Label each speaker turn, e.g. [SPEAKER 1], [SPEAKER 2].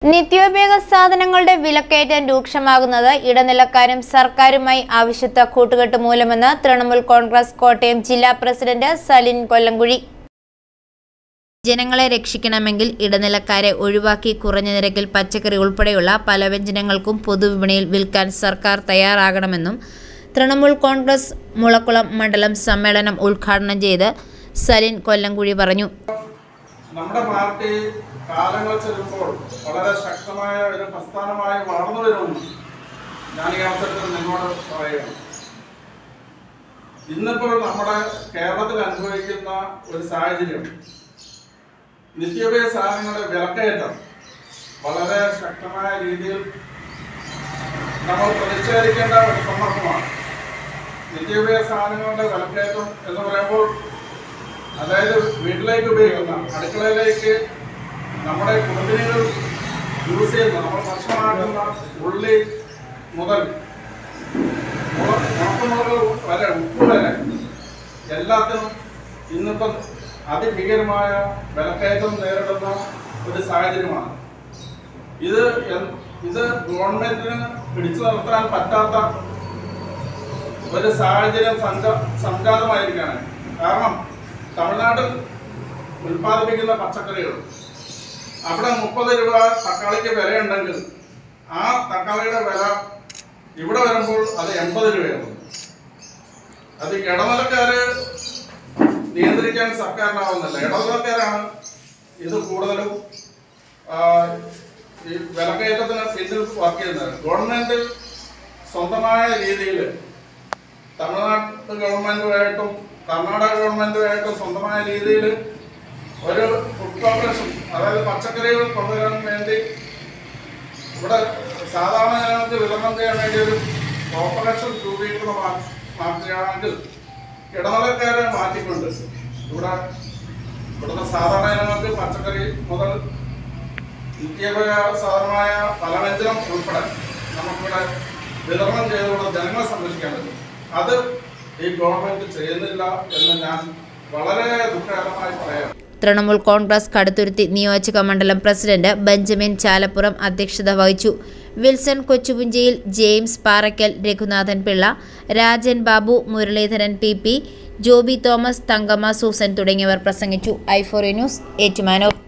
[SPEAKER 1] നിത്യോപയോഗ സാധനങ്ങളുടെ വിലക്കയറ്റം രൂക്ഷമാകുന്നത് ഇടനിലക്കാരും സർക്കാരുമായി ആവശ്യത്വ കൂട്ടുകെട്ട് മൂലമെന്ന് തൃണമൂൽ കോൺഗ്രസ് കോട്ടയം ജില്ലാ പ്രസിഡന്റ് സലിൻ കൊല്ലംകുഴി ജനങ്ങളെ രക്ഷിക്കണമെങ്കിൽ ഇടനിലക്കാരെ ഒഴിവാക്കി കുറഞ്ഞ നിരക്കിൽ പച്ചക്കറി ഉൾപ്പെടെയുള്ള പല വ്യഞ്ജനങ്ങൾക്കും പൊതുവിപണിയിൽ വിൽക്കാൻ സർക്കാർ തയ്യാറാകണമെന്നും തൃണമൂൽ കോൺഗ്രസ് മുളക്കുളം മണ്ഡലം സമ്മേളനം ഉദ്ഘാടനം ചെയ്ത് സലിൻ കൊല്ലംകുഴി പറഞ്ഞു
[SPEAKER 2] നമ്മുടെ പാർട്ടി കാലങ്ങൾ ചെല്ലുമ്പോൾ വളരെ ശക്തമായ ഒരു പ്രസ്ഥാനമായി വളർന്നു വരുമെന്ന് ഞാൻ ഈ അവസരത്തിൽ നിങ്ങളോട് പറയുകയാണ് ഇന്നിപ്പോൾ നമ്മുടെ കേരളത്തിൽ അനുഭവിക്കുന്ന ഒരു സാഹചര്യം നിത്യോപയോഗ സാധനങ്ങളുടെ വിലക്കയറ്റം വളരെ ശക്തമായ രീതിയിൽ നമ്മൾ പ്രതിഷേധിക്കേണ്ട ഒരു സന്ദർഭമാണ് നിത്യോപയോഗ സാധനങ്ങളുടെ വിലക്കയറ്റം എന്ന് പറയുമ്പോൾ അതായത് വീട്ടിലേക്ക് ഉപയോഗിക്കുന്ന അടുക്കളയിലേക്ക് നമ്മുടെ കുടുംബിനികൾ യൂസ് ചെയ്യുന്ന നമ്മൾ ഭക്ഷണമാക്കുന്ന ഉള്ളി മുതൽ മുള- ഉണക്കമുളക് വരെ ഉപ്പ് വരെ എല്ലാത്തിനും ഇന്നിപ്പം അതിഭീകരമായ വിലക്കയറ്റം നേരിടുന്ന ഒരു സാഹചര്യമാണ് ഇത് എൻ- ഇത് ഗവൺമെന്റിന് പിടിച്ചു നിർത്താൻ പറ്റാത്ത ഒരു സാഹചര്യം സംജ സംജാതമായിരിക്കുകയാണ് കാരണം തമിഴ്നാട്ടിൽ ഉൽപ്പാദിപ്പിക്കുന്ന പച്ചക്കറികൾ അവിടെ മുപ്പത് രൂപ തക്കാളിക്ക് വിലയുണ്ടെങ്കിൽ ആ തക്കാളിയുടെ വില ഇവിടെ വരുമ്പോൾ അത് എൺപത് രൂപയാണ് അത് ഇടനിലക്കാര് നിയന്ത്രിക്കാൻ സർക്കാരിനാവുന്നില്ല ഇടനിലക്കാരാണ് ഇത് കൂടുതലും ആ, ഈ വിലക്കയറ്റത്തിന് പിന്നിൽ വർക്ക് ചെയ്യുന്നത് ഗവൺമെന്റ് സ്വന്തമായ രീതിയിൽ തമിഴ്നാട് ഗവൺമെന്റുമായിട്ടും കർണാടക ഗവൺമെന്റുമായിട്ടും സ്വന്തമായ രീതിയിൽ ഒരു ഫുഡ് കോർപ്പറേഷൻ അതായത് പച്ചക്കറികൾ കൊണ്ടുവരാൻ വേണ്ടി ഇവിടെ സാധാരണ ജനങ്ങൾക്ക് വിതരണം ചെയ്യാൻ വേണ്ടി ഒരു കോർപ്പറേഷൻ രൂപീകൃതമാക്കുകയാണെങ്കിൽ ഇടനിലക്കാരെ മാറ്റിക്കൊണ്ട് ഇവിടെ ഇവിടുത്തെ സാധാരണ ജനങ്ങൾക്ക് പച്ചക്കറി മുതൽ നിത്യോപയോഗ സാധനമായ പലവ്യഞ്ജനം ഉൾപ്പെടെ നമുക്കിവിടെ വിതരണം ചെയ്തുകൊണ്ട് ജനങ്ങളെ സംരക്ഷിക്കാൻ പറ്റും അത് ഈ ഗവൺമെന്റ് ചെയ്യുന്നില്ല എന്ന് ഞാൻ വളരെ ദുഃഖകരമായി പറയാം
[SPEAKER 1] തൃണമൂൽ കോൺഗ്രസ് കടുത്തുരുത്തി നിയോജക മണ്ഡലം പ്രസിഡന്റ് ബെഞ്ചമിൻ ചാലപ്പുറം അധ്യക്ഷത വഹിച്ചു Wilson Kochupunchayil James Parackal Raghunathan Pillai Rajan Babu Muraleedharan P P Joby Thomas Thankamma Susan തുടങ്ങിയവർ പ്രസംഗിച്ചു ഐഫോറി ന്യൂസ് ഏറ്റുമാനൂർ